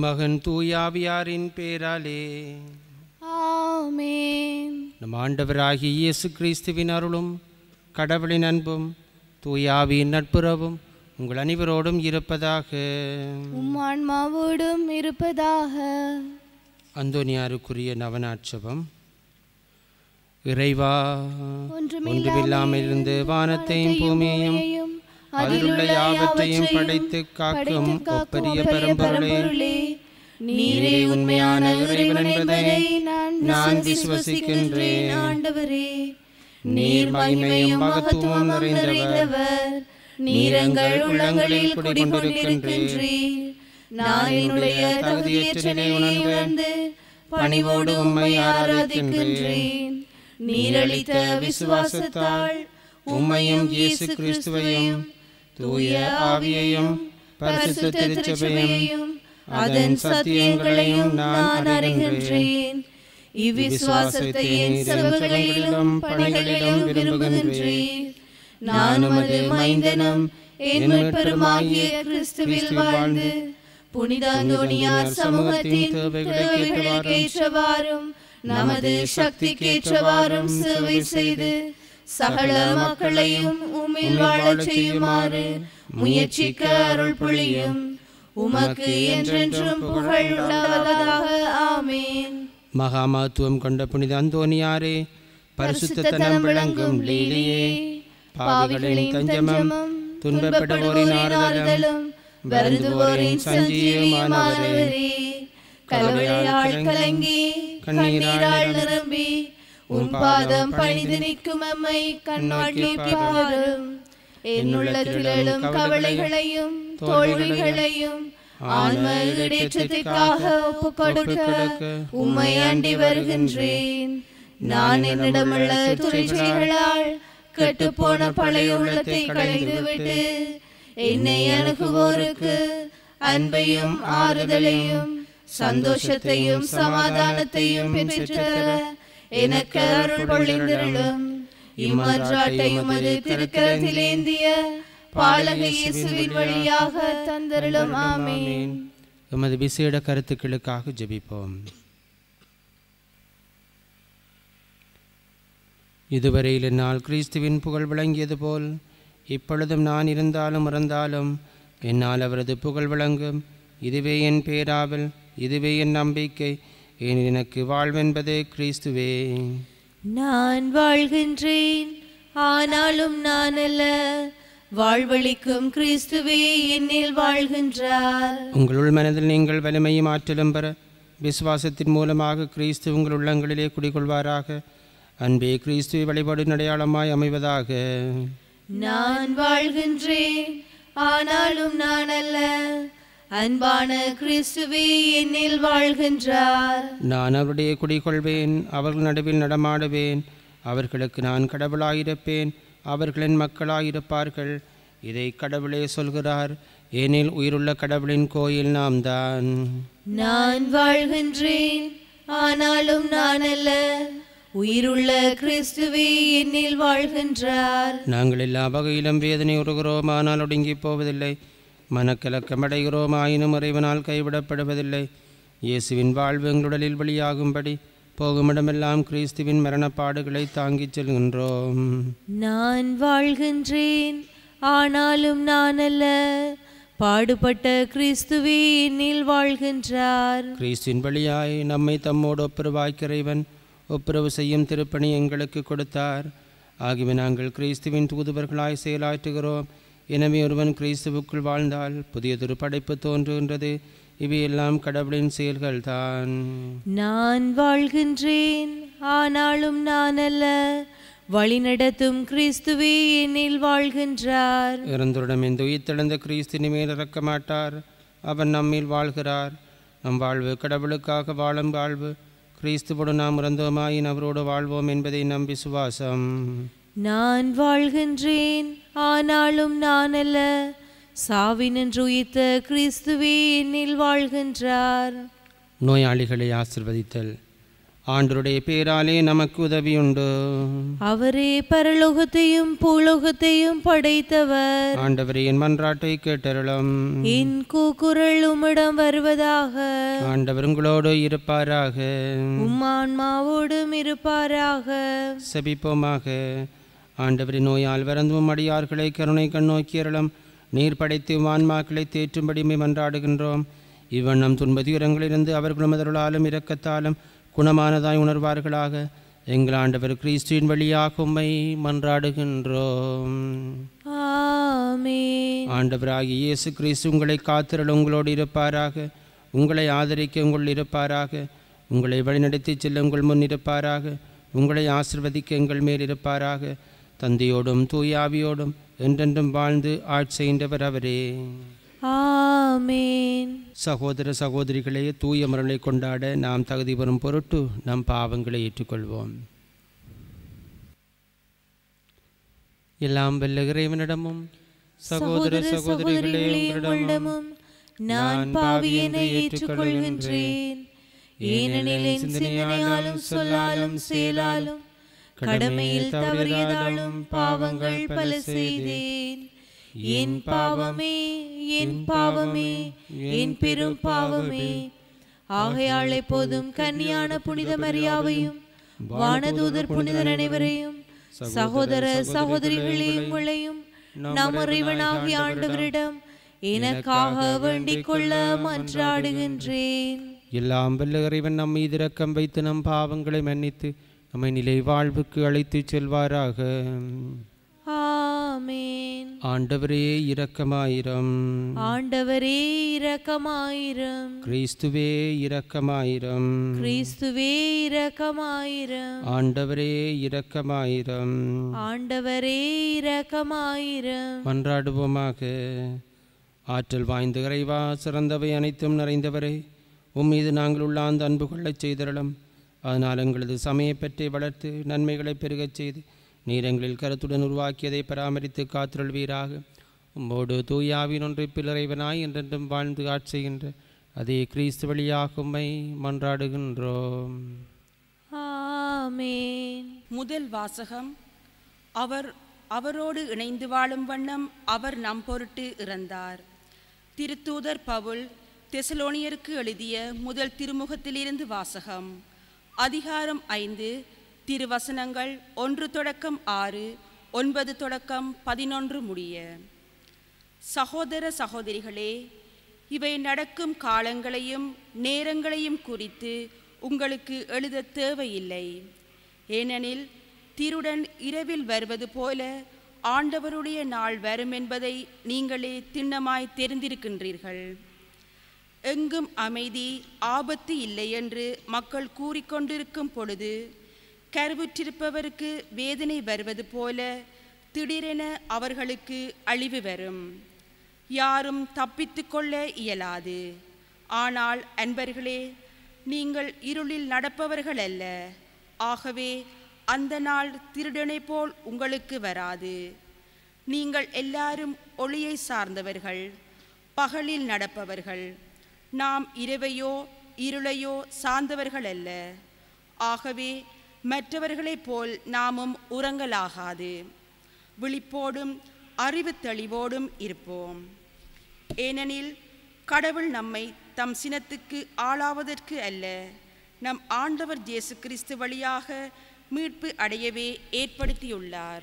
திருமகன் தூயாவியாரின் பேராலே ஆமென் நம் ஆண்டவராகிய இயேசு கிறிஸ்துவின் அருளும் கடவுளின் அன்பும் தூயாவியின் நட்புறவும் உங்கள் அனைவரோடும் இருப்பதாக உம் ஆன்மாவோடும் இருப்பதாக அந்தோனியாருக்குரிய நவநாட்சபம் இறைவா ஒன்றுமில்லாமல் ஒன்றுமில்லாமல் இருந்து வானத்தையும் பூமியையும் அதிலுள்ள யாவற்றையும் படைத்து காக்கும் ஒப்பரிய பெரும்பொருளே நீரே உண்மையான இறைவன் என்பதை நான் விசுவசிக்கின்றேன் ஆண்டவரே நீர் மகிமையும் மகத்துவம் நிறைந்தவர் நீரங்கள் உள்ளங்களில் குடிகொண்டிருக்கின்றீர் நான் என்னுடைய தகுதியற்ற நிலையை உணர்ந்து பணிவோடு உம்மை ஆராதிக்கின்றேன் நீரளித்த விசுவாசத்தால் உம்மையும் இயேசு கிறிஸ்துவையும் தூய ஆவியையும் பரிசுத்த திருச்சபையும் அதன் சத்தியங்களையும் நான் அறிகின்றேன் இவ்விசுவாசத்தை என் சபைகளிலும் பணிகளிலும் விரும்புகின்றேன் நானும் அது மைந்தனும் என் மீட்பருமாகிய கிறிஸ்துவில் வாழ்ந்து புனித அந்தோனியார் சமூகத்தின் தேவைகளுக்கேற்றவாறும் நமது சக்திக்கேற்றவாறும் சேவை செய்து சகல மக்களையும் உம்மில் வாழச் செய்யுமாறு முயற்சிக்க அருள் பொழியும் உமக்கு என்றென்றும் புகழ் உண்டாவதாக ஆமேன் மகாமத்துவம் கொண்ட புனித அந்தோனியாரே பரிசுத்தத்தனம் விளங்கும் லீலையே பாவிகளின் தஞ்சமும் துன்பப்படுவோரின் ஆறுதலும் வருந்துவோரின் சஞ்சீவமானவரே கலவையால் கலங்கி கண்ணீரால் நிரம்பி உம் பாதம் பணிந்து நிற்கும் அம்மை கண்ணாட்டி பாரும் என்னுள்ளத்திலும் கவலைகளையும் தோல்விகளையும் ஆன்ம ஈடேற்றத்திற்காக ஒப்புக் கொடுக்க உம்மை ஆண்டி வருகின்றேன் நான் என்னிடமுள்ள துறைகளால் கெட்டுப்போன பழைய உள்ளத்தை களைந்துவிட்டு என்னை அணுகுவோருக்கு அன்பையும் ஆறுதலையும் சந்தோஷத்தையும் சமாதானத்தையும் பெற்றுத்தர எனக்கு அருள் பொழிந்திருளும் இம்மன்றாட்டை உமது திருக்கரத்திலேந்திய பாலக இயேசுவின் வழியாக தந்தருளும் ஆமேன் எமது விசேட கருத்துக்களுக்காக ஜெபிப்போம் இதுவரையில் என்னால் கிறிஸ்துவின் புகழ் விளங்கியது போல் இப்பொழுதும் நான் இருந்தாலும் இறந்தாலும் என்னால் அவரது புகழ் விளங்கும் இதுவே என் பேராவல் இதுவே என் நம்பிக்கை ஏனெனில் எனக்கு வாழ்வென்பதே கிறிஸ்துவே நான் வாழ்கின்றேன் ஆனாலும் நான் அல்ல வாழ்வழிக்கும் கிறிஸ்துவே என்னில் வாழ்கின்றார் உங்கள் மனதில் நீங்கள் வலிமையும் ஆற்றலும் பெற விசுவாசத்தின் மூலமாக கிறிஸ்து உங்கள் உள்ளங்களிலே குடிகொள்வாராக அன்பே கிறிஸ்துவை வழிபாடு அடையாளமாய் அமைவதாக நான் வாழ்கின்றேன் ஆனாலும் நான் அல்ல அன்பான கிறிஸ்துவே என்னில் வாழ்கின்றார் நான் அவருடைய குடிகொள்வேன் அவர்கள் நடுவில் நடமாடுவேன் அவர்களுக்கு நான் கடவுளாயிருப்பேன் அவர்களின் மக்களாயிருப்பார்கள் இதை கடவுளே சொல்கிறார் ஏனில் உயிருள்ள கடவுளின் கோயில் நாம் தான் நான் வாழ்கின்றேன் ஆனாலும் நான் அல்ல உயிருள்ள கிறிஸ்துவே என்னில் வாழ்கின்றார் நாங்கள் எல்லா வகையிலும் வேதனை உறுகிறோம் ஆனால் ஒடுங்கி போவதில்லை மனக்கலக்கமடைகிறோம் ஆயினும் இறைவனால் கைவிடப்படுவதில்லை இயேசுவின் வாழ்வு எங்களுடலில் வெளியாகும்படி போகுமிடமெல்லாம் கிறிஸ்துவின் மரணப்பாடுகளை தாங்கிச் செல்கின்றோம் நான் வாழ்கின்றேன் ஆனாலும் நான் அல்ல பாடுபட்ட கிறிஸ்துவே என்னில் வாழ்கின்றார் கிறிஸ்துவின் வழியாய் நம்மை தம்மோடு ஒப்புரவாய்க்கிறைவன் ஒப்புரவு செய்யும் திருப்பணி எங்களுக்கு கொடுத்தார் ஆகிய நாங்கள் கிறிஸ்துவின் தூதுவர்களாய் செயலாற்றுகிறோம் எனவே ஒருவன் கிறிஸ்துவுக்குள் வாழ்ந்தால் புதியதொரு படைப்பு தோன்றுகின்றது இவையெல்லாம் கடவுளின் செயல்கள்தான் நான் வாழ்கின்றேன் ஆனாலும் நான் அல்ல வழிநடத்தும் கிறிஸ்துவே என்னில் வாழ்கின்றார் இறந்தோரிடம் இந்த உயிர்த்தெழுந்த கிறிஸ்து மேல் இறக்க மாட்டார் அவன் நம்மில் வாழ்கிறார் நம் வாழ்வு கடவுளுக்காக வாழும் வாழ்வு கிறிஸ்துவோடு நாம் இறந்தோமாயின் அவரோடு வாழ்வோம் என்பதை நம் விசுவாசம் நான் வாழ்கின்றேன் ஆனாலும் நான் அல்ல சாவினின்று உயிர்த்த கிறிஸ்துவே என்னில் வாழ்கின்றார் நோயாளிகளை ஆசிர்வதித்தல் ஆண்டருடைய பேராலே நமக்கு உதவியுண்டு அவரே பரலோகத்தையும் பூலோகத்தையும் படைத்தவர் ஆண்டவரே என் மன்றாட்டை கேட்டருளும் என் கூக்குரல் உம்மிடம் வருவதாக ஆண்டவர் உங்களோடு இருப்பாராக உம்மான்மாவோடும் இருப்பாராக செபிப்போமாக ஆண்டவரின் நோயால் வருந்தும் அடியார்களை கருணை கண்ணோக்கியருளும் நீர் படைத்து வான்மாக்களை தேற்றும்படி மே மன்றாடுகின்றோம் இவ்வண்ணம் துன்பதுயரங்களிலிருந்து அவர்களும் அதருளாலும் இரக்கத்தாலும் குணமானதாய் உணர்வார்களாக எங்கள் ஆண்டவர் கிறிஸ்துவின் வழியாக உம்மை மன்றாடுகின்றோம் ஆமென் ஆண்டவராகிய இயேசு கிறிஸ்து உங்களை காத்திரல் உங்களோடு இருப்பாராக உங்களை ஆதரிக்க உங்கள் இருப்பாராக உங்களை வழிநடத்தி செல்ல உங்கள் முன் இருப்பாராக உங்களை ஆசிர்வதிக்க எங்கள் மேல் இருப்பாராக தந்தையோடும் தூயாவியோடும் என்றென்றும் வாழ்ந்து ஆட்சிகின்றவர் அவரே ஆமென் சகோதர சகோதரிகளே தூய மரலை கொண்டாட நாம் தகுதி பெறும் பொருட்டு நம் பாவங்களை ஏற்றுக்கொள்வோம் எல்லாம் வெல்ல இறைவனிடமும் சகோதர சகோதரிகளே உங்களிடமும் நான் பாவியனை ஏற்றுக்கொள்கின்றேன் ஏனெனில் என் சிந்தனையாலும் சொல்லாலும் செயலாலும் கடமையில் தவறியதாலும் பாவங்கள் பல செய்தேன் என் பாவமே என் பாவமே என் பெரும் பாவமே ஆகையால் எப்போதும் கன்னியான புனித மரியாவையும் வானதூதர் புனிதர் அனைவரையும் சகோதர சகோதரிகளே உங்களையும் நம் இறைவனாகிய ஆண்டவரிடம் எனக்காக வேண்டிக் கொள்ள மன்றாடுகின்றேன் எல்லாம் வல்ல இறைவன் நம் மீது இரக்கம் வைத்து நம் பாவங்களை மன்னித்து நம்மை நிலை வாழ்வுக்கு அழைத்துச் செல்வாராக ஆமென் ஆண்டவரே இரக்கமாயிரம் ஆண்டவரே இரக்கமாயிரம் கிறிஸ்துவே இரக்கமாயிரம் கிறிஸ்துவே இரக்கமாயிரம் ஆண்டவரே இரக்கமாயிரம் ஆண்டவரே இரக்கமாயிரம் மன்றாடுவோமாக ஆற்றல் வாய்ந்த இறைவா சிறந்தவை அனைத்தும் நிறைந்தவரே உம் மீது நாங்கள் உள்ள அந்த அன்பு கொள்ளச் செய்தரலும் அதனால் எங்களது சமயப்பற்றை வளர்த்து நன்மைகளை பெருகச் செய்து நீர் எங்களில் கருத்துடன் உருவாக்கியதை பராமரித்து காத்திருள்வீராக உம்மோடு தூயாவின் ஒன்றிப்பில் இறைவனாய் என்றென்றும் வாழ்ந்து ஆட்சிகின்ற அதே கிறிஸ்து வழியாக உம்மை மன்றாடுகின்றோம் ஆமென் முதல் வாசகம் அவர் அவரோடு இணைந்து வாழும் வண்ணம் அவர் நம் பொருட்டு இறந்தார் திருத்தூதர் பவுல் தெசலோனியருக்கு எழுதிய முதல் திருமுகத்திலிருந்து வாசகம் அதிகாரம் ஐந்து திருவசனங்கள் ஒன்று தொடக்கம் ஆறு ஒன்பது தொடக்கம் பதினொன்று முடிய சகோதர சகோதரிகளே இவை நடக்கும் காலங்களையும் நேரங்களையும் குறித்து உங்களுக்கு எழுத தேவையில்லை ஏனெனில் திருடன் இரவில் வருவது போல ஆண்டவருடைய நாள் வரும் என்பதை நீங்களே திண்ணமாய் தெரிந்திருக்கின்றீர்கள் எங்கும் அமைதி ஆபத்து இல்லை என்று மக்கள் கூறிக்கொண்டிருக்கும் பொழுது கருவுற்றிருப்பவருக்கு வேதனை வருவது போல திடீரென அவர்களுக்கு அழிவு வரும் யாரும் தப்பித்து கொள்ள இயலாது ஆனால் அன்பர்களே நீங்கள் இருளில் நடப்பவர்கள் அல்ல ஆகவே அந்த நாள் திருடனை போல் உங்களுக்கு வராது நீங்கள் எல்லாரும் ஒளியை சார்ந்தவர்கள் பகலில் நடப்பவர்கள் நாம் இரவையோ இருளையோ சார்ந்தவர்கள் அல்ல ஆகவே மற்றவர்களைப் போல் நாமும் உறங்கலாகாது விழிப்போடும் அறிவு தெளிவோடும் இருப்போம் ஏனெனில் கடவுள் நம்மை தம் சினத்துக்கு ஆளாவதற்கு அல்ல நம் ஆண்டவர் இயேசு கிறிஸ்து வழியாக மீட்பு அடையவே ஏற்படுத்தியுள்ளார்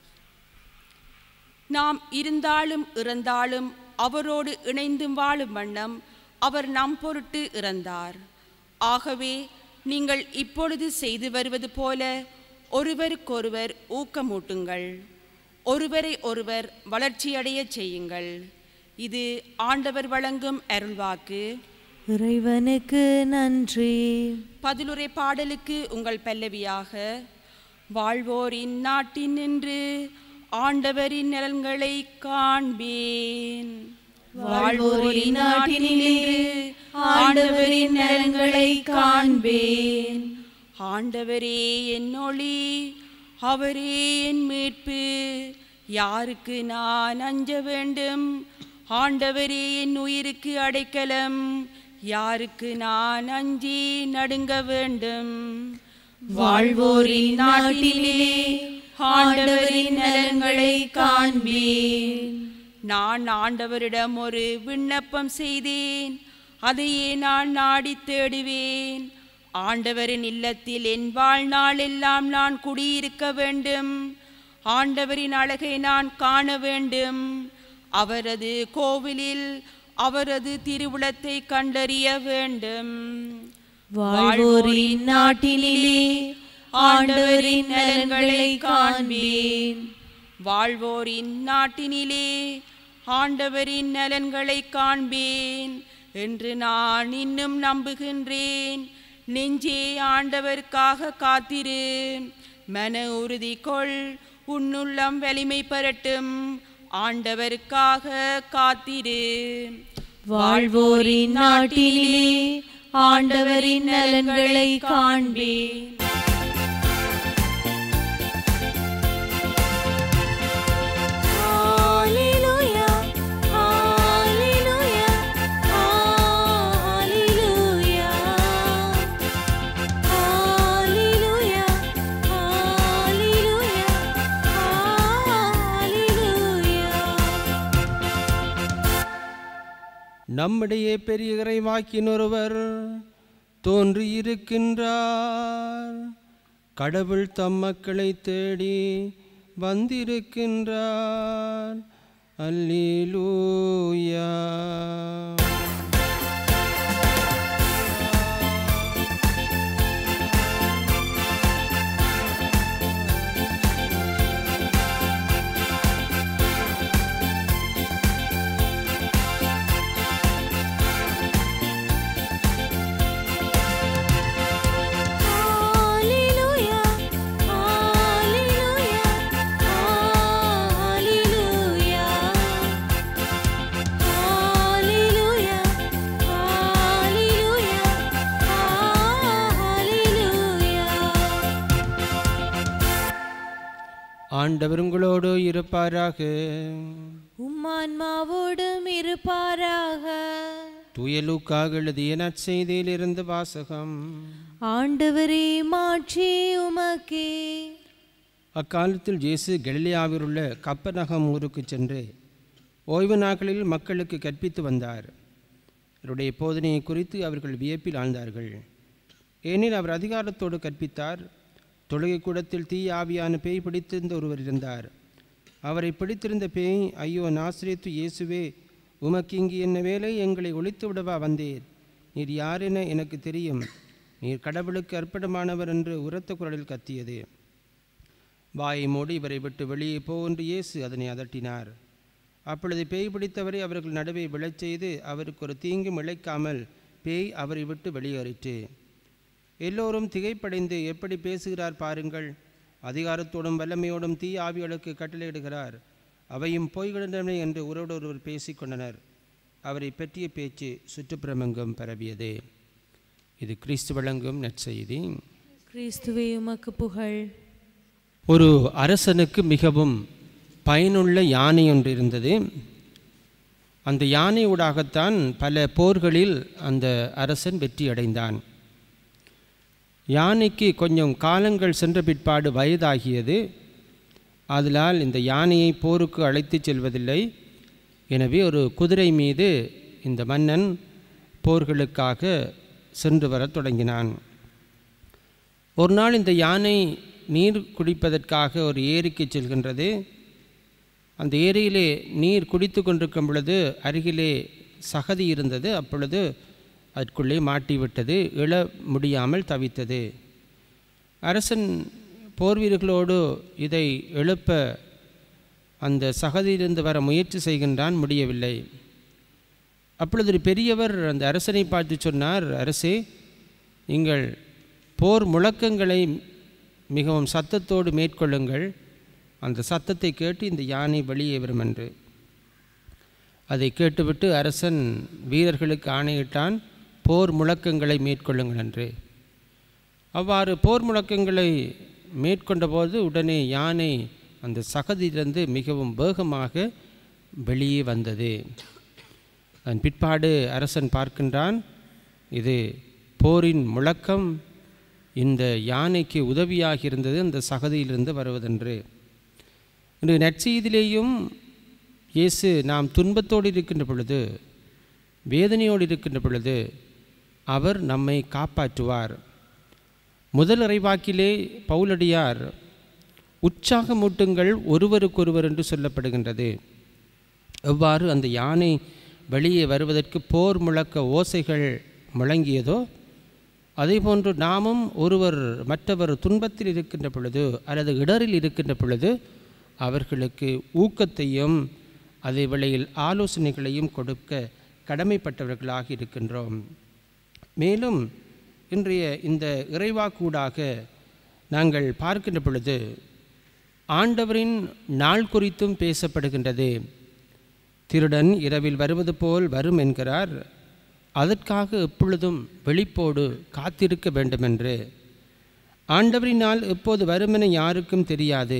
நாம் இருந்தாலும் இறந்தாலும் அவரோடு இணைந்தும் வாழும் வண்ணம் அவர் நம் பொருட்டு இறந்தார் ஆகவே நீங்கள் இப்பொழுது செய்து வருவது போல ஒருவருக்கொருவர் ஊக்கமூட்டுங்கள் ஒருவரை ஒருவர் வளர்ச்சியடையச் செய்யுங்கள் இது ஆண்டவர் வழங்கும் அருள்வாக்கு இறைவனுக்கு நன்றி பதிலுரை பாடலுக்கு உங்கள் பல்லவியாக வாழ்வோரின் நாட்டின் நின்று ஆண்டவரின் நலன்களை காண்பேன் வாழ்வோரின் நாட்டினின்று ஆண்டவரின் நலன்களை காண்பேன் ஆண்டவரே என் ஒளி அவரே என் மீட்பு யாருக்கு நான் அஞ்ச வேண்டும் ஆண்டவரே என் உயிருக்கு அடைக்கலம் யாருக்கு நான் அஞ்சி நடுங்க வேண்டும் வாழ்வோரின் நாட்டினிலே ஆண்டவரின் நலன்களை காண்பேன் நான் ஆண்டவரிடம் ஒரு விண்ணப்பம் செய்தேன் அதையே நான் நாடித் தேடுவேன் ஆண்டவரின் இல்லத்தில் என் வாழ்நாள் எல்லாம் நான் குடியிருக்க வேண்டும் ஆண்டவரின் அழகை நான் காண வேண்டும் அவரது கோவிலில் அவரது திருவுளத்தை கண்டறிய வேண்டும் வாழ்வோரின் நாட்டினிலே ஆண்டவரின் நலன்களை காண்பேன் வாழ்வோரின் நாட்டினிலே ஆண்டவரின் நலன்களை காண்பேன் என்று நான் இன்னும் நம்புகின்றேன் நெஞ்சே ஆண்டவருக்காக காத்திரு மன உறுதி கொள் உன்னுள்ளம் வலிமை பெறட்டும் ஆண்டவருக்காக காத்திரு வாழ்வோரின் நாட்டினிலே ஆண்டவரின் நலன்களை காண்பேன் Hallelujah, hallelujah, hallelujah. Hallelujah, hallelujah, hallelujah. நம்முடைய பெரிய இறைவாக்கின் ஒருவர் தோன்றியிருக்கின்றார் கடவுள் தம் மக்களை தேடி வந்திருக்கின்றார் அல்லேலூயா Hallelujah, hallelujah, hallelujah. Hallelujah, hallelujah, hallelujah. ஆண்டவர் உங்களோடு இருப்பாராக உம்மான்மாவோடும் இருப்பாராக துயலுக்காக எழுதிய நற்செய்தியிலிருந்து வாசகம் ஆண்டவரே மாட்சி உமக்கே அக்காலத்தில் இயேசு கலிலியாவில் உள்ள கப்பநகம் ஊருக்கு சென்று ஓய்வு நாட்களில் மக்களுக்கு கற்பித்து வந்தார் அவருடைய போதனையை குறித்து அவர்கள் வியப்பில் ஆழ்ந்தார்கள் ஏனில் அவர் அதிகாரத்தோடு கற்பித்தார் தொழுகை கூடத்தில் தீ ஆவியான பேய் பிடித்திருந்த ஒருவர் இருந்தார் அவரை பிடித்திருந்த பேய் ஐயோ நாசிரியத்து இயேசுவே உமக்கு இங்கு என்ன வேலை எங்களை ஒழித்து விடவா வந்தீர் நீர் யார் என எனக்கு தெரியும் நீர் கடவுளுக்கு அர்ப்பணமானவர் என்று உரத்த குரலில் கத்தியது வாயை மூடி இவரை விட்டு வெளியே போ என்று இயேசு அதனை அதட்டினார் அப்பொழுது பேய் பிடித்தவரை அவர்கள் நடுவே விழச் செய்து அவருக்கு ஒரு தீங்கும் இழைக்காமல் பேய் அவரை விட்டு வெளியேறிற்று எல்லோரும் திகைப்படைந்து எப்படி பேசுகிறார் பாருங்கள் அதிகாரத்தோடும் வல்லமையோடும் தீ ஆவிகளுக்கு கட்டளையிடுகிறார் அவையும் போய்கின்றன என்று ஒருவரொருவர் பேசிக்கொண்டனர் அவரை பற்றிய பேச்சு சுற்றுப்புறமெங்கும் பரவியது இது கிறிஸ்து வழங்கும் நற்செய்தி கிறிஸ்துவே உமக்கு புகழ் ஒரு அரசனுக்கு மிகவும் பயனுள்ள யானை ஒன்று இருந்தது அந்த யானை ஊடாகத்தான் பல போர்களில் அந்த அரசன் வெற்றி அடைந்தான் யானைக்கு கொஞ்சம் காலங்கள் சென்ற பிற்பாடு வயதாகியது ஆதலால் இந்த யானையை போருக்கு அழைத்துச் செல்வதில்லை எனவே ஒரு குதிரை மீது இந்த மன்னன் போர்களுக்காக சென்று வரத் தொடங்கினான் ஒரு நாள் இந்த யானை நீர் குடிப்பதற்காக ஒரு ஏரிக்கு செல்கின்றது அந்த ஏரியிலே நீர் குடித்து கொண்டிருக்கும் பொழுது அருகிலே சகதி இருந்தது அப்பொழுது அதற்குள்ளே மாட்டிவிட்டது எழ முடியாமல் தவித்தது அரசன் போர் வீரர்களோடு இதை எழுப்ப அந்த சகதியிலிருந்து வர முயற்சி செய்கின்றான் முடியவில்லை அப்பொழுது ஒரு பெரியவர் அந்த அரசனை பார்த்து சொன்னார் அரசே நீங்கள் போர் முழக்கங்களை மிகவும் சத்தத்தோடு மேற்கொள்ளுங்கள் அந்த சத்தத்தை கேட்டு இந்த யானை வெளியே வரும் என்று அதை கேட்டுவிட்டு அரசன் வீரர்களுக்கு ஆணையிட்டான் போர் முழக்கங்களை மேற்கொள்ளுங்கள் என்று அவ்வாறு போர் முழக்கங்களை மேற்கொண்டபோது உடனே யானை அந்த சகதியிலிருந்து மிகவும் வேகமாக வெளியே வந்தது அதன் பிற்பாடு அரசன் பார்க்கின்றான் இது போரின் முழக்கம் இந்த யானைக்கு உதவியாக இருந்தது அந்த சகதியிலிருந்து வருவதென்று இன்று நற்செய்தியிலேயும் இயேசு நாம் துன்பத்தோடு இருக்கின்ற பொழுது வேதனையோடு இருக்கின்ற பொழுது அவர் நம்மை காப்பாற்றுவார் முதல் இறைவாக்கிலே பவுலடியார் உற்சாகமூட்டுங்கள் ஒருவருக்கொருவர் என்று சொல்லப்படுகின்றது எவ்வாறு அந்த யானை வெளியே வருவதற்கு போர் முழக்க ஓசைகள் முழங்கியதோ அதேபோன்று நாமும் ஒருவர் மற்றவர் துன்பத்தில் இருக்கின்ற பொழுது அல்லது இடரில் இருக்கின்ற பொழுது அவர்களுக்கு ஊக்கத்தையும் அதே வேளையில் ஆலோசனைகளையும் கொடுக்க கடமைப்பட்டவர்களாக இருக்கின்றோம் மேலும் இன்றைய இந்த இறைவாக்கூடாக நாங்கள் பார்க்கின்ற பொழுது ஆண்டவரின் நாள் குறித்தும் பேசப்படுகின்றது திருடன் இரவில் வருவது போல் வரும் என்கிறார் அதற்காக எப்பொழுதும் வெளிப்போடு காத்திருக்க வேண்டுமென்று ஆண்டவரினால் எப்போது வருமென யாருக்கும் தெரியாது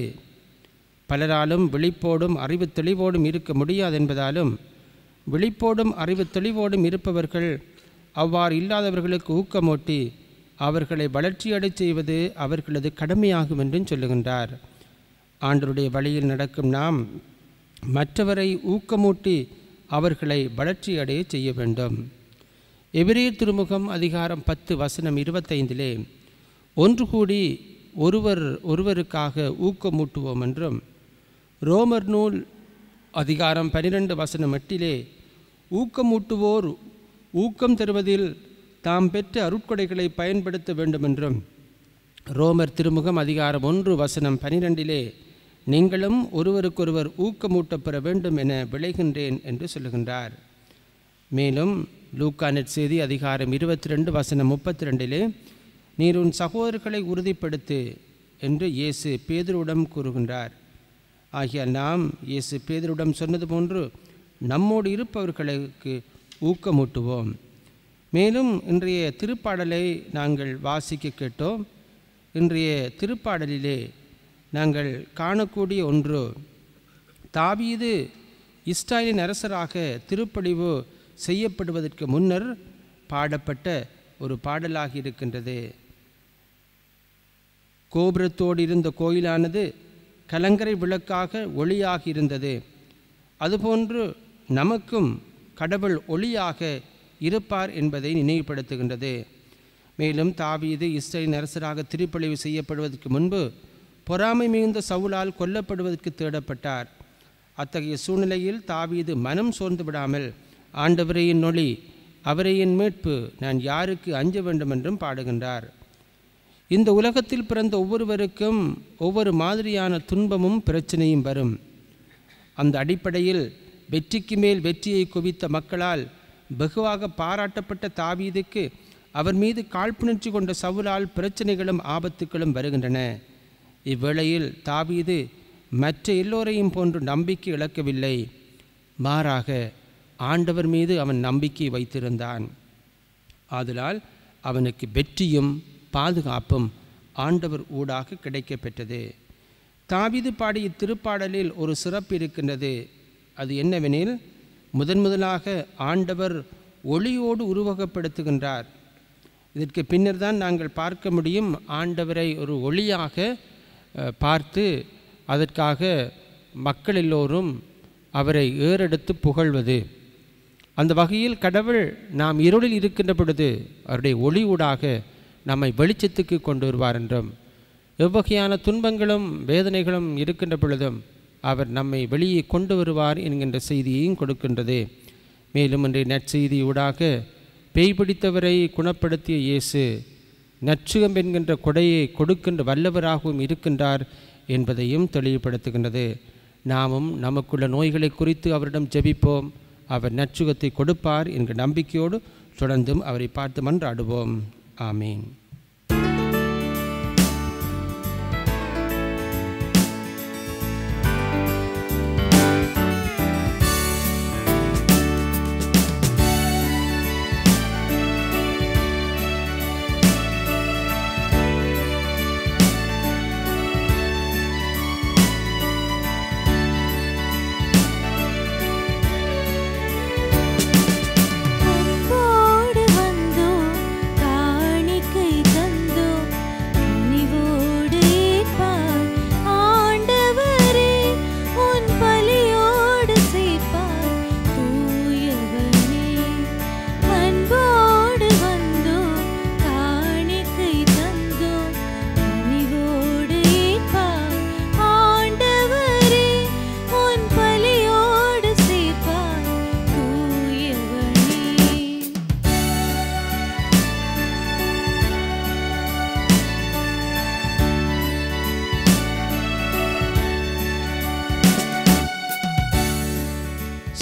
பலராலும் விழிப்போடும் அறிவு தெளிவோடும் இருக்க முடியாது என்பதாலும் விழிப்போடும் அறிவு தெளிவோடும் இருப்பவர்கள் அவ்வாறு இல்லாதவர்களுக்கு ஊக்கமூட்டி அவர்களை வளர்ச்சியடைச் செய்வது அவர்களது கடமையாகும் என்றும் சொல்லுகின்றார் ஆண்டருடைய வழியில் நடக்கும் நாம் மற்றவரை ஊக்கமூட்டி அவர்களை வளர்ச்சியடைய செய்ய வேண்டும் எபிரேயர் திருமுகம் அதிகாரம் பத்து வசனம் இருபத்தைந்திலே ஒன்று கூடி ஒருவர் ஒருவருக்காக ஊக்கமூட்டுவோம் என்றும் ரோமர் நூல் அதிகாரம் பனிரெண்டு வசனம் எட்டிலே ஊக்கமூட்டுவோர் ஊக்கம் தருவதில் தாம் பெற்ற அருட்கொடைகளை பயன்படுத்த வேண்டுமென்றும் ரோமர் திருமுகம் அதிகாரம் ஒன்று வசனம் பனிரெண்டிலே நீங்களும் ஒருவருக்கொருவர் ஊக்கமூட்டப் பெற வேண்டும் என விளைகின்றேன் என்று சொல்லுகின்றார் மேலும் லூக்கானட் செய்தி அதிகாரம் இருபத்தி ரெண்டு வசனம் முப்பத்தி ரெண்டிலே நீர் உன் சகோதரர்களை உறுதிப்படுத்து என்று இயேசு பேதருடம் கூறுகின்றார் ஆகிய நாம் இயேசு பேதருடம் சொன்னது போன்று நம்மோடு இருப்பவர்களுக்கு ஊக்கமூட்டுவோம் மேலும் இன்றைய திருப்பாடலை நாங்கள் வாசிக்க கேட்டோம் இன்றைய திருப்பாடலிலே நாங்கள் காணக்கூடிய ஒன்று தாவீது இஸ்ராயலின் அரசராக திருப்படிவு செய்யப்படுவதற்கு முன்னர் பாடப்பட்ட ஒரு பாடலாக இருக்கின்றது கோபுரத்தோடு இருந்த கோயிலானது கலங்கரை விளக்காக ஒளியாக இருந்தது அதுபோன்று நமக்கும் கடவுள் ஒளியாக இருப்பார் என்பதை நினைவுபடுத்துகின்றது மேலும் தாவீது இஸ்ரேலின் அரசராக திருப்பழிவு செய்யப்படுவதற்கு முன்பு பொறாமை மிகுந்த சவுலால் கொல்லப்படுவதற்கு தேடப்பட்டார் அத்தகைய சூழ்நிலையில் தாவீது மனம் சோர்ந்து விடாமல் ஆண்டவரையின் நொழி அவரையின் மீட்பு நான் யாருக்கு அஞ்ச வேண்டும் என்றும் பாடுகின்றார் இந்த உலகத்தில் பிறந்த ஒவ்வொருவருக்கும் ஒவ்வொரு மாதிரியான துன்பமும் பிரச்சனையும் வரும் அந்த அடிப்படையில் வெற்றிக்கு மேல் வெற்றியை குவித்த மக்களால் வெகுவாக பாராட்டப்பட்ட தாவீதுக்கு அவர் மீது காழ்ப்புணர்ச்சி கொண்ட சவுலால் பிரச்சனைகளும் ஆபத்துக்களும் வருகின்றன இவ்வேளையில் தாவீது மற்ற எல்லோரையும் போன்று நம்பிக்கை இழக்கவில்லை மாறாக ஆண்டவர் மீது அவன் நம்பிக்கை வைத்திருந்தான் ஆதலால் அவனுக்கு வெற்றியும் பாதுகாப்பும் ஆண்டவர் ஊடாக கிடைக்கப் பெற்றது தாவீது பாடிய திருப்பாடலில் ஒரு சிறப்பு இருக்கின்றது அது என்னவெனில் முதன் முதலாக ஆண்டவர் ஒளியோடு உருவகப்படுத்துகின்றார் இதற்கு பின்னர் தான் நாங்கள் பார்க்க முடியும் ஆண்டவரை ஒரு ஒளியாக அஹ், பார்த்து அதற்காக மக்கள் எல்லோரும் அவரை ஏறெடுத்து புகழ்வது அந்த வகையில் கடவுள் நாம் இருளில் இருக்கின்ற பொழுது அவருடைய ஒளி ஊடாக நம்மை வெளிச்சத்துக்கு கொண்டு வருவார் என்றும் எவ்வகையான துன்பங்களும் வேதனைகளும் இருக்கின்ற பொழுதும் அவர் நம்மை வெளியே கொண்டு வருவார் என்கின்ற செய்தியையும் கொடுக்கின்றது மேலும் இன்றைய நற்செய்தி ஊடாக பேய் பிடித்தவரை குணப்படுத்திய இயேசு நற்சுகம் என்கின்ற கொடையை கொடுக்கின்ற வல்லவராகவும் இருக்கின்றார் என்பதையும் தெளிவுபடுத்துகின்றது நாமும் நமக்குள்ள நோய்களை குறித்து அவரிடம் ஜெபிப்போம் அவர் நற்சுகத்தை கொடுப்பார் என்கிற நம்பிக்கையோடு தொடர்ந்தும் அவரை பார்த்து மன்றாடுவோம் ஆமீன் அன்போடு வந்தோம்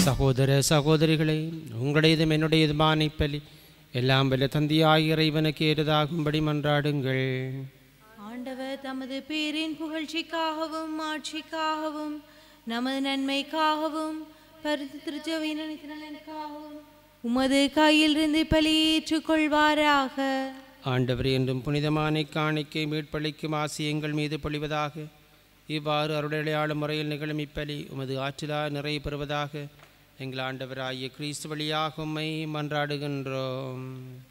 சகோதர சகோதரிகளே உங்களுடையதும் என்னுடையதுமான இப்பலி எல்லாம் வல்ல தந்தையாய் இறைவனுக்கு ஏற்றதாகும்படி மன்றாடுங்கள் ஆண்டவர் தமது பேரின் புகழ்ச்சிக்காகவும் ஆட்சிக்காகவும் நமது நன்மைக்காகவும் பரிந்துரைக்காகவும் உமது கையிலிருந்து பலியேற்றுக் கொள்வாராக ஆண்டவர் என்றும் புனிதமான காணிக்கை மீட்பளிக்கும் ஆசி எங்கள் மீது பொழிவதாக இவ்வாறு அருடையாள முறையில் நிகழும் இப்பலி உமது ஆற்றிலா நிறைவு பெறுவதாக எங்கள் ஆண்டவராகிய கிறிஸ்து வழியாக உம்மை மன்றாடுகின்றோம்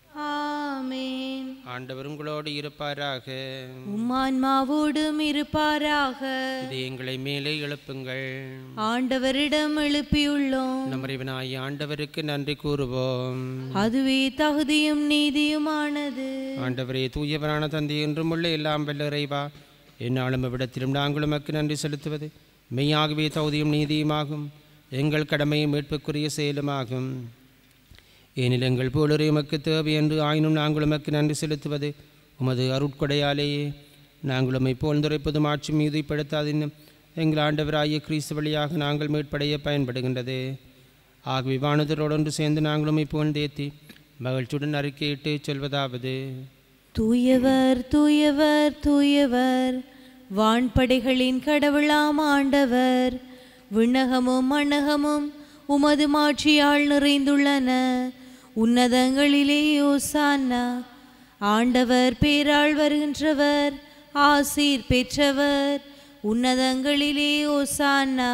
ஆமென் ஆண்டவர் உங்களோடு இருப்பாராக உம்மான்மாவோடும் இருப்பாராக இது எங்களை மேலே எழுப்புங்கள் ஆண்டவரிடம் எழுப்பியுள்ளோம் நம் இறைவனாகிய ஆண்டவருக்கு நன்றி கூறுவோம் அதுவே தகுதியும் நீதியுமானது ஆண்டவரே தூயவரான தந்தை என்றும் உள்ள எல்லாம் வல்ல இறைவா என்னாலும் இவ்விடத்திலும் நாங்கள் உமக்கு நன்றி செலுத்துவது மெய்யாகவே தகுதியும் நீதியுமாகும் எங்கள் கடமையும் மீட்புக்குரிய செயலுமாகும் ஏனில் எங்கள் போலொரு எமக்கு தேவை என்று ஆயினும் நாங்கள் உமக்கு நன்றி செலுத்துவது உமது அருட்கொடையாலேயே நாங்கள் உம்மை போழ்ந்துரைப்பதும் ஆட்சி மீதுப்படுத்தாதின்னும் எங்கள் ஆண்டவராகிய கிறிஸ்து வழியாக நாங்கள் மீட்படைய பயன்படுகின்றது ஆகவே வானுதரோடு ஒன்று சேர்ந்து நாங்கள் உம்மை புகழ்ந்தேத்தி மகிழ்ச்சியுடன் அறிக்கையிட்டு சொல்வதாவது தூயவர் தூயவர் தூயவர் வான்படைகளின் கடவுளாம் ஆண்டவர் விண்ணகமும் மண்ணகமும் உமது மாட்சியால் நிறைந்துள்ளன உன்னதங்களிலே ஓசானா ஆண்டவர் பேரால் வருகின்றவர் ஆசீர் பெற்றவர் உன்னதங்களிலே ஓசானா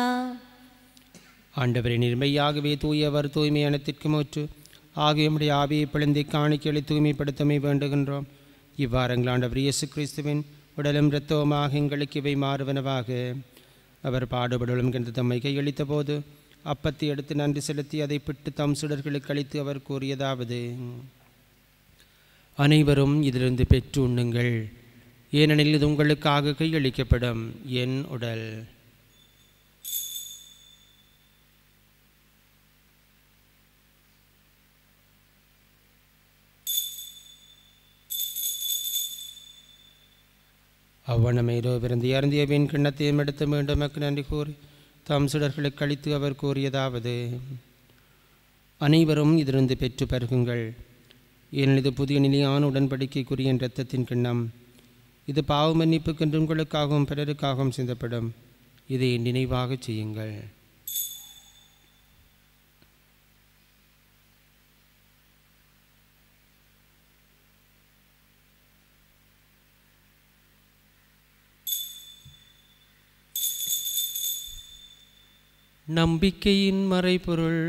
ஆண்டவரை நிர்மையாகவே தூயவர் தூய்மை அனைத்திற்கும் ஊற்று ஆகிய உம்முடைய ஆவியை பிளந்தை காணிக்கைகளை தூய்மைப்படுத்தமை வேண்டுகின்றோம் இவ்வாறு எங்கள் ஆண்டவர் இயேசு கிறிஸ்துவின் உடலும் இரத்தவுமாக எங்களுக்கு இவை மாறுவனவாக அவர் பாடுபடலும் என்று தம்மை கையளித்த போது அப்பத்தை எடுத்து நன்றி செலுத்தி அதை பிட்டு தம் சுடர்களுக்கு அளித்து அவர் கூறியதாவது அனைவரும் இதிலிருந்து பெற்று உண்ணுங்கள் ஏனெனில் இது உங்களுக்காக கையளிக்கப்படும் என் உடல் அவ்வனமைரோ பிறந்து இறந்திய வீண் கிண்ணத்தையும் எடுத்து மீண்டும் மக்கு நன்றி கூறி தம் சுடர்களுக்கு அளித்து அவர் கூறியதாவது அனைவரும் இதிலிருந்து பெற்று பருகுங்கள் ஏனெனில் இது புதிய நிலையான உடன்படிக்கைக்குரிய என் இரத்தத்தின் கிண்ணம் இது பாவ மன்னிப்புக்கென்று உங்களுக்காகவும் பிறருக்காகவும் சிந்தப்படும் இதை நினைவாகச் செய்யுங்கள் நம்பிக்கையின் மறைபொருள்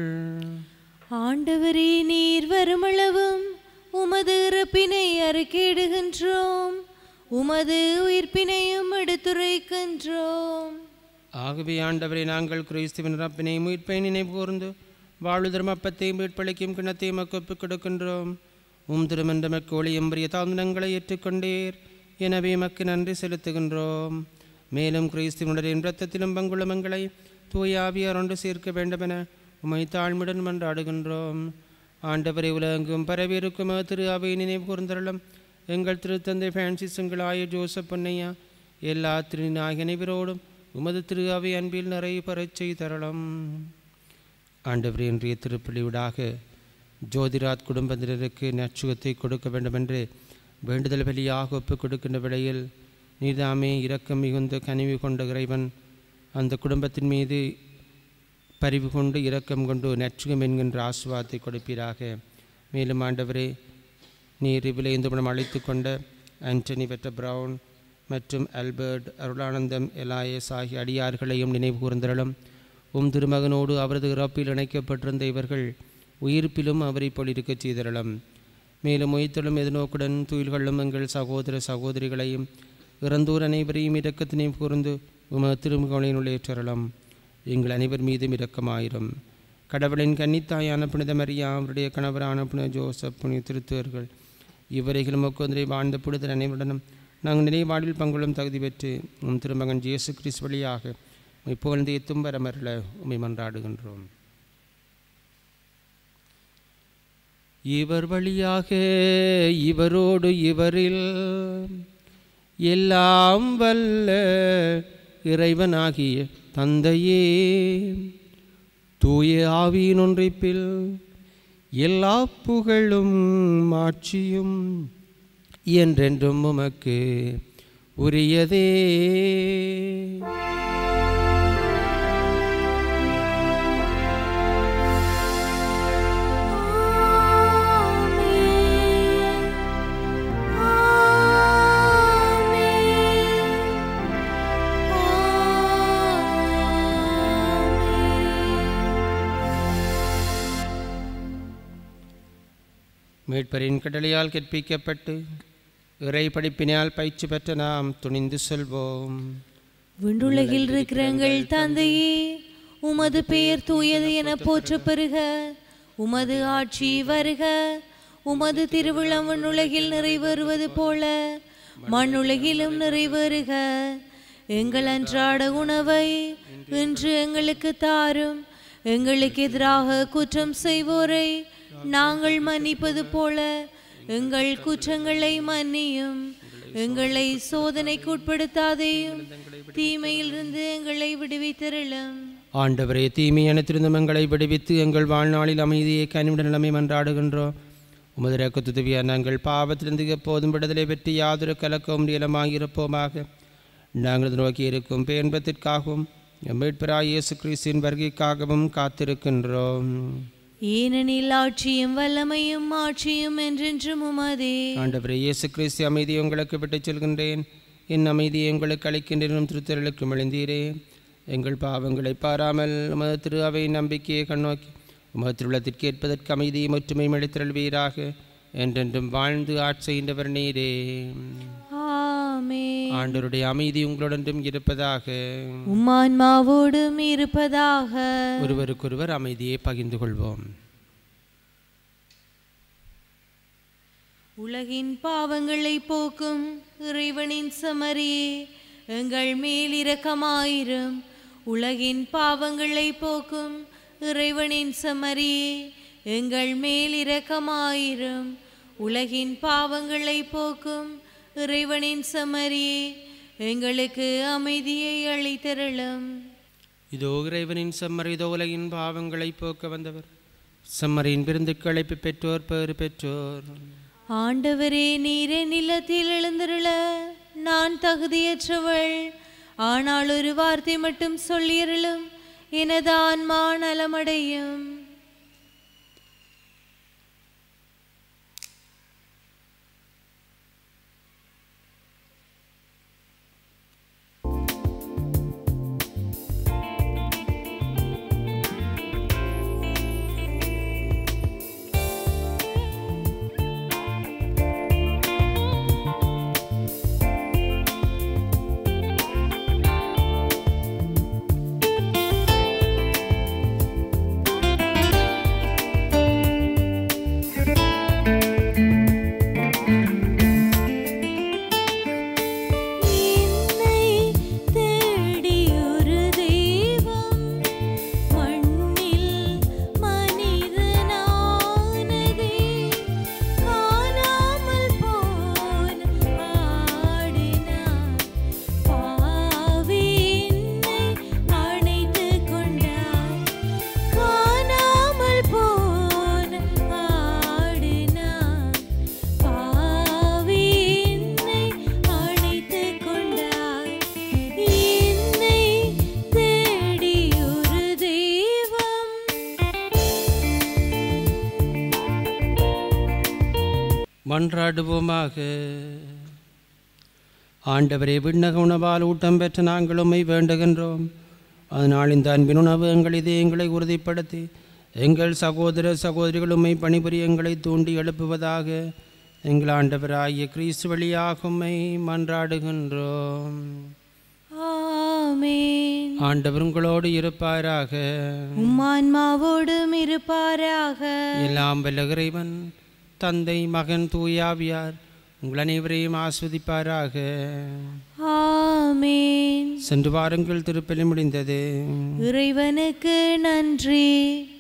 ஆண்டவரே நீர் வருமளவும் உமது இறப்பினை அறிக்கையிடுகின்றோம் உமது உயிர்ப்பினையும் எடுத்துரைக்கின்றோம் ஆகவே ஆண்டவரை நாங்கள் கிறிஸ்துவின் ரப்பினை மீட்பை நினைவு கூர்ந்து வாழ்வு தர்மப்பத்தையும் மீட்பளிக்கும் கிணத்தையும் மக்கு ஒப்புக் கொடுக்கின்றோம் உம் திருமன்ற மக்கு ஒளியம்பரிய தாந்தனங்களை ஏற்றுக்கொண்டீர் எனவே மக்கு நன்றி செலுத்துகின்றோம் மேலும் கிறிஸ்துவனுடைய இரத்தத்திலும் பங்குள்ள மங்களை தூய ஆவியார் ஒன்று சேர்க்க வேண்டுமென உமை தாழ்மையுடன் மன்றாடுகின்றோம் ஆண்டவரை உலகெங்கும் பரவியிருக்கும் திரு அவை நினைவு கூர்ந்தருளும் எங்கள் திருத்தந்தை பிரான்சிஸ் எங்களாய ஜோசப் பொன்னையா எல்லா திருநாயக அனைவரோடும் உமது திரு அவை அன்பில் நிறைய பெறச் செய்தரலாம் ஆண்டவர் இன்றைய திருப்பலியூடாக ஜோதிராத் குடும்பத்தினருக்கு நற்சுகத்தை கொடுக்க வேண்டுமென்று வேண்டுதல் வழியாக ஒப்புக் கொடுக்கின்ற வேளையில் நீதாமே இரக்கம் மிகுந்த கனிவு கொண்ட இறைவன் அந்த குடும்பத்தின் மீது பரிவு கொண்டு இரக்கம் கொண்டு நற்சுகம் என்கின்ற ஆசுவாத்தை கொடுப்பீராக மேலும் ஆண்டவரே நீர் விளைந்துபடம் அழைத்து கொண்ட ஆண்டனி பெற்ற பிரவுன் மற்றும் ஆல்பர்ட் அருளானந்தம் எலாயஸ் ஆகிய அடியார்களையும் நினைவு கூர்ந்தரலும் உம் திருமகனோடு அவரது இறப்பில் இணைக்கப்பட்டிருந்த இவர்கள் உயிர்ப்பிலும் அவரை போலிருக்கச் செய்தரலும் மேலும் உயிர்த்தலும் எதிர்நோக்குடன் துயில்களும் எங்கள் சகோதர சகோதரிகளையும் இறந்தோர் அனைவரையும் இரக்கத்தினையும் கூர்ந்து உம திருமுகங்களினுள் ஏற்றரலாம் எங்கள் அனைவர் மீதும் இரக்கமாயிரும் கடவுளின் கன்னித்தாயான புனித மரியா அவருடைய கணவரான புனித ஜோசப் புனித திருத்துவர்கள் இவரைகளும் ஒக்கொன்றை வாழ்ந்த புனிதர் அனைவருடனும் நாங்கள் நினைவாழ்வில் பங்குளும் தகுதி பெற்று உம் திருமகன் இயேசு கிறிஸ் வழியாக உம்மை புகழ்ந்து எத்தும் வரமரல உம்மை மன்றாடுகின்றோம் இவர் வழியாக இவரோடு இவரில் எல்லாம் வல்ல இறைவனாகிய தந்தையே தூய ஆவியின் ஒன்றிப்பில் எல்லா புகழும் மாட்சியும் என்றென்றும் உமக்கு உரியதே மீட்பரின் கடலையால் கற்பிக்கப்பட்டு இறை படிப்பினால் பயிற்சி பெற்ற நாம் துணிந்து செல்வோம் விண்டுலகில் இருக்கிற எங்கள் தந்தையே உமது பெயர் தூயது என போற்ற பெறுக உமது ஆட்சி வருக உமது திருவிழம் உலகில் நிறைவேறுவது போல மண்ணுலகிலும் நிறைவேறுக எங்கள் அன்றாட உணவை இன்று எங்களுக்கு தாரும் எங்களுக்கு எதிராக குற்றம் செய்வோரை நாங்கள் மன்னிப்பது போல எங்கள் குற்றங்களை மன்னியும் எங்களை சோதனைக்கு உட்படுத்தாதேயும் தீமையிலிருந்து எங்களை விடுவித்தருளும் ஆண்டவரே தீமை அனைத்திருந்தும் எங்களை விடுவித்து எங்கள் வாழ்நாளில் அமைதியை கனிவிட நிலைமை மன்றாடுகின்றோம் உமது ரக்கத்துதவியா நாங்கள் பாவத்திலிருந்து எப்போதும் விடுதலை பெற்று யாதொரு கலக்கவும் நீளமாகியிருப்போமாக நாங்கள் நோக்கி இருக்கும் பேன்பத்திற்காகவும் மீட்பராய் இயேசு கிறிஸ்தின் வருகைக்காகவும் காத்திருக்கின்றோம் ஏனெனில் ஆட்சியும் வல்லமையும் ஆட்சியும் என்றென்றும் உமதே ஆண்டவரே இயேசு கிறிஸ்து அமைதியை உங்களுக்கு விட்டுச் செல்கின்றேன் என் அமைதியை உங்களுக்கு அளிக்கின்றேன் திருத்தலுக்கு மெழுந்தீரே எங்கள் பாவங்களை பாராமல் உமது திரு அவை நம்பிக்கையை கண்ணோக்கி உமது திருவிழத்திற்கு ஏற்பதற்கு அமைதியை ஒற்றுமை அளித்தருள்வீராக என்றென்றும் வாழ்ந்து ஆட்சிகின்றவர் நீரே ஆமே ஆண்டவருடைய அமைதி உங்களுடனும் இருப்பதாக உம்மான்மாவோடும் இருப்பதாக ஒருவருக்கொருவர் அமைதியை பகிர்ந்து கொள்வோம் உலகின் பாவங்களை போக்கும் இறைவனின் சமரியே எங்கள் மேல் இரக்கமாயிரும் உலகின் பாவங்களை போக்கும் இறைவனின் சமரியே எங்கள் மேல் இரக்கமாயிரும் உலகின் பாவங்களை போக்கும் இறைவனின் சமரியே எங்களுக்கு அமைதியை அளித்தருளும் இதோ இறைவனின் செம்மறை இதோ உலகின் பாவங்களை போக்க வந்தவர் செம்மறையின் விருந்துக்கு அழைப்பு பெற்றோர் பேறு பெற்றோர் ஆண்டவரே நீரே நிலத்தில் எழுந்திருள நான் தகுதியற்றவள் ஆனால் ஒரு வார்த்தை மட்டும் சொல்லியருளும் எனது ஆன்மா நலமடையும் என்னை தேடி ஒரு தெய்வம் மண்ணில் மனிதனானதே காணாமல் போன ஆடினார் பாவி என்னை அணைத்துக் கொண்டார் காணாமல் போன ஆடினார் பாவி என்னை அணைத்துக் கொண்டாய் என்னை தேடி ஒரு தெய்வம் மன்றாடுவோமாக ஆண்டவரே விண்ணக உணவால் ஊட்டம் பெற்ற நாங்கள் உம்மை வேண்டுகின்றோம் அதனால் இந்த அன்பின் உணவு எங்கள் இதயங்களை உறுதிப்படுத்தி எங்கள் சகோதர சகோதரிகள் உம்மை பணிபுரிய எங்களை தூண்டி எழுப்புவதாக எங்கள் ஆண்டவராகிய கிறிஸ்து வழியாக உம்மை மன்றாடுகின்றோம் ஆமென் ஆண்டவர் உங்களோடு இருப்பாராக உம்மான்மாவோடும் இருப்பாராக எல்லாம் வல்ல இறைவன் தந்தை மகன் தூயாவியார் உங்கள் அனைவரையும் ஆஸ்வதிப்பாராக ஆமென் சென்று வாருங்கள் திருப்பலி முடிந்தது இறைவனுக்கு நன்றி